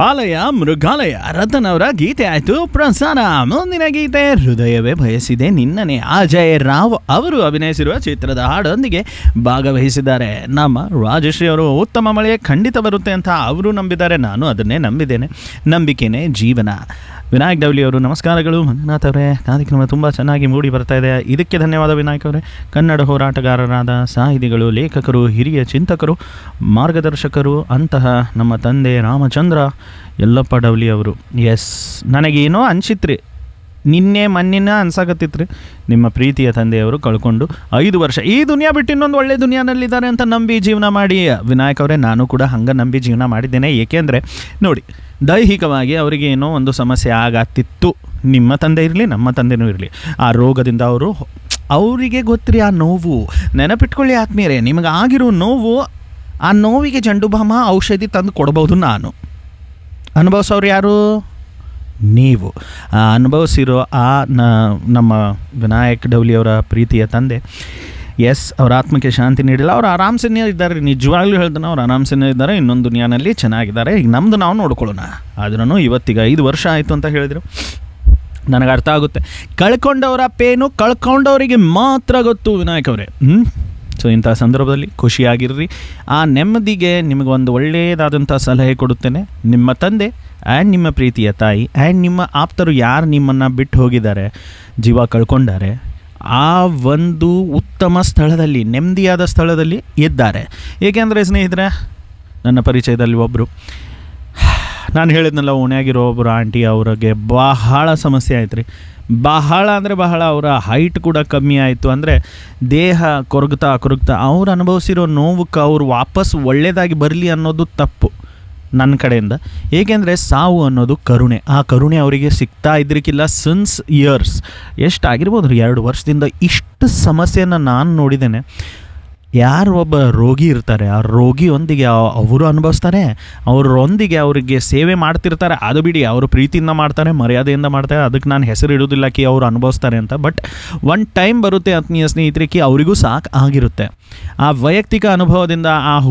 ಆಲಯ ಮೃಗಾಲಯ ರತನ್ ಅವರ ಗೀತೆ ಆಯ್ತು ಪ್ರಸಾರ ಮುಂದಿನ ಗೀತೆ ಹೃದಯವೇ ಬಯಸಿದೆ ನಿನ್ನನೆ ಅಜಯ್ ರಾವ್ ಅವರು ಅಭಿನಯಿಸಿರುವ ಚಿತ್ರದ ಹಾಡೊಂದಿಗೆ ಭಾಗವಹಿಸಿದ್ದಾರೆ ನಮ್ಮ ರಾಜಶ್ರೀ ಅವರು ಉತ್ತಮ ಮಳೆ ಖಂಡಿತ ಬರುತ್ತೆ ಅಂತ ಅವರು ನಂಬಿದ್ದಾರೆ ನಾನು ಅದನ್ನೇ ನಂಬಿದ್ದೇನೆ ನಂಬಿಕೆನೇ ಜೀವನ ವಿನಾಯಕ್ ಡೌಲಿ ಅವರು ನಮಸ್ಕಾರಗಳು ಮಂಜುನಾಥ್ ಅವರೇ ಕಾರ್ಯಕ್ರಮ ತುಂಬ ಚೆನ್ನಾಗಿ ಮೂಡಿ ಬರ್ತಾ ಇದೆ ಇದಕ್ಕೆ ಧನ್ಯವಾದ ವಿನಾಯಕ್ ಅವರೇ ಕನ್ನಡ ಹೋರಾಟಗಾರರಾದ ಸಾಹಿತಿಗಳು ಲೇಖಕರು ಹಿರಿಯ ಚಿಂತಕರು ಮಾರ್ಗದರ್ಶಕರು ಅಂತಹ ನಮ್ಮ ತಂದೆ ರಾಮಚಂದ್ರ ಯಲ್ಲಪ್ಪ ಡೌಲಿ ಅವರು ಎಸ್ ನನಗೇನೋ ಅನ್ಸಿತ್ರಿ ನಿನ್ನೆ ಮನ್ನಿನ ಅನ್ಸಾಕತ್ತಿತ್ರಿ ನಿಮ್ಮ ಪ್ರೀತಿಯ ತಂದೆಯವರು ಕಳ್ಕೊಂಡು ಐದು ವರ್ಷ ಈ ದುನಿಯಾ ಬಿಟ್ಟು ಇನ್ನೊಂದು ಒಳ್ಳೆ ದುನಿಯಾನಲ್ಲಿದ್ದಾರೆ ಅಂತ ನಂಬಿ ಜೀವನ ಮಾಡಿ ವಿನಾಯಕ್ ಅವರೇ ನಾನು ಕೂಡ ಹಂಗೆ ನಂಬಿ ಜೀವನ ಮಾಡಿದ್ದೇನೆ ಏಕೆಂದರೆ ನೋಡಿ ದೈಹಿಕವಾಗಿ ಅವರಿಗೆ ಏನೋ ಒಂದು ಸಮಸ್ಯೆ ಆಗತ್ತಿತ್ತು ನಿಮ್ಮ ತಂದೆ ಇರಲಿ ನಮ್ಮ ತಂದೆನೂ ಇರಲಿ ಆ ರೋಗದಿಂದ ಅವರು ಅವರಿಗೆ ಗೊತ್ತಿರಿ ಆ ನೋವು ನೆನಪಿಟ್ಕೊಳ್ಳಿ ಆತ್ಮೀಯರೇ ನಿಮಗೆ ಆಗಿರೋ ನೋವು ಆ ನೋವಿಗೆ ಜಂಡು ಬಾಮ ಔಷಧಿ ತಂದು ಕೊಡ್ಬೋದು ನಾನು ಅನುಭವಿಸೋರು ಯಾರು ನೀವು ಆ ಅನುಭವಿಸಿರೋ ಆ ನ- ನಮ್ಮ ವಿನಾಯಕ್ ಡೌಲಿ ಅವರ ಪ್ರೀತಿಯ ತಂದೆ ಎಸ್ ಅವ್ರ ಆತ್ಮಕ್ಕೆ ಶಾಂತಿ ನೀಡಿಲ್ಲ ಅವ್ರು ಆರಾಮ್ಸೆನೇ ಇದ್ದಾರೆ ನಿಜವಾಗ್ಲೂ ಹೇಳ್ತಾನೆ ಅವ್ರು ಆರಾಮ್ಸೆನೇ ಇದ್ದಾರೆ ಇನ್ನೊಂದು ದುನಿಯಾನಲ್ಲಿ ಚೆನ್ನಾಗಿದ್ದಾರೆ ಈಗ ನಮ್ಮದು ನಾವು ನೋಡ್ಕೊಳ್ಳೋಣ ಆದ್ರೂ ಇವತ್ತಿಗೆ ಐದು ವರ್ಷ ಆಯಿತು ಅಂತ ಹೇಳಿದರು ನನಗೆ ಅರ್ಥ ಆಗುತ್ತೆ ಕಳ್ಕೊಂಡವರ ಪೇನು ಕಳ್ಕೊಂಡವರಿಗೆ ಮಾತ್ರ ಗೊತ್ತು ವಿನಾಯಕ್ ಅವರೇ ಹ್ಞೂ ಸೊ ಇಂಥ ಸಂದರ್ಭದಲ್ಲಿ ಖುಷಿಯಾಗಿರ್ರಿ ಆ ನೆಮ್ಮದಿಗೆ ನಿಮಗೊಂದು ಒಳ್ಳೆಯದಾದಂಥ ಸಲಹೆ ಕೊಡುತ್ತೇನೆ ನಿಮ್ಮ ತಂದೆ ಆ್ಯಂಡ್ ನಿಮ್ಮ ಪ್ರೀತಿಯ ತಾಯಿ ಆ್ಯಂಡ್ ನಿಮ್ಮ ಆಪ್ತರು ಯಾರು ನಿಮ್ಮನ್ನು ಬಿಟ್ಟು ಹೋಗಿದ್ದಾರೆ ಜೀವ ಕಳ್ಕೊಂಡಾರೆ ಆ ಒಂದು ಉತ್ತಮ ಸ್ಥಳದಲ್ಲಿ ನೆಮ್ಮದಿಯಾದ ಸ್ಥಳದಲ್ಲಿ ಇದ್ದಾರೆ ಏಕೆಂದರೆ ಸ್ನೇಹಿತರೆ ನನ್ನ ಪರಿಚಯದಲ್ಲಿ ಒಬ್ಬರು ನಾನು ಹೇಳಿದ್ನಲ್ಲ ಓಣ್ಯಾಗಿರೋ ಒಬ್ಬರು ಆಂಟಿ ಅವ್ರಿಗೆ ಬಹಳ ಸಮಸ್ಯೆ ಆಯ್ತು ರೀ ಬಹಳ ಅಂದರೆ ಬಹಳ ಅವರ ಹೈಟ್ ಕೂಡ ಕಮ್ಮಿ ಆಯಿತು ಅಂದರೆ ದೇಹ ಕೊರಗ್ತಾ ಕೊರಗ್ತಾ ಅವ್ರು ಅನುಭವಿಸಿರೋ ನೋವಕ್ಕೆ ಅವ್ರು ವಾಪಸ್ ಒಳ್ಳೆಯದಾಗಿ ಬರಲಿ ಅನ್ನೋದು ತಪ್ಪು ನನ್ನ ಕಡೆಯಿಂದ ಏಕೆಂದರೆ ಸಾವು ಅನ್ನೋದು ಕರುಣೆ ಆ ಕರುಣೆ ಅವರಿಗೆ ಸಿಗ್ತಾ ಇದ್ರಿಕ್ಕಿಲ್ಲ ಸಿನ್ಸ್ ಇಯರ್ಸ್ ಎಷ್ಟಾಗಿರ್ಬೋದು ರೀ ಎರಡು ವರ್ಷದಿಂದ ಇಷ್ಟು ಸಮಸ್ಯೆಯನ್ನು ನಾನು ನೋಡಿದ್ದೇನೆ ಯಾರು ಒಬ್ಬ ರೋಗಿ ಇರ್ತಾರೆ ಆ ರೋಗಿಯೊಂದಿಗೆ ಅವ್- ಅವರು ಅನುಭವಿಸ್ತಾರೆ ಅವರೊಂದಿಗೆ ಅವರಿಗೆ ಸೇವೆ ಮಾಡ್ತಿರ್ತಾರೆ ಅದು ಬಿಡಿ ಅವರು ಪ್ರೀತಿಯಿಂದ ಮಾಡ್ತಾರೆ ಮರ್ಯಾದೆಯಿಂದ ಮಾಡ್ತಾರೆ ಅದಕ್ಕೆ ನಾನು ಹೆಸರು ಇಡೋದಿಲ್ಲ ಕಿ ಅವರು ಅನುಭವಿಸ್ತಾರೆ ಅಂತ ಬಟ್ ಒನ್ ಟೈಮ್ ಬರುತ್ತೆ ಆತ್ಮೀಯ ಸ್ನೇಹಿತರೆ ಕಿ ಅವರಿಗೂ ಸಾಕು ಆಗಿರುತ್ತೆ ಆ ವೈಯಕ್ತಿಕ ಅನುಭವದಿಂದ ಆ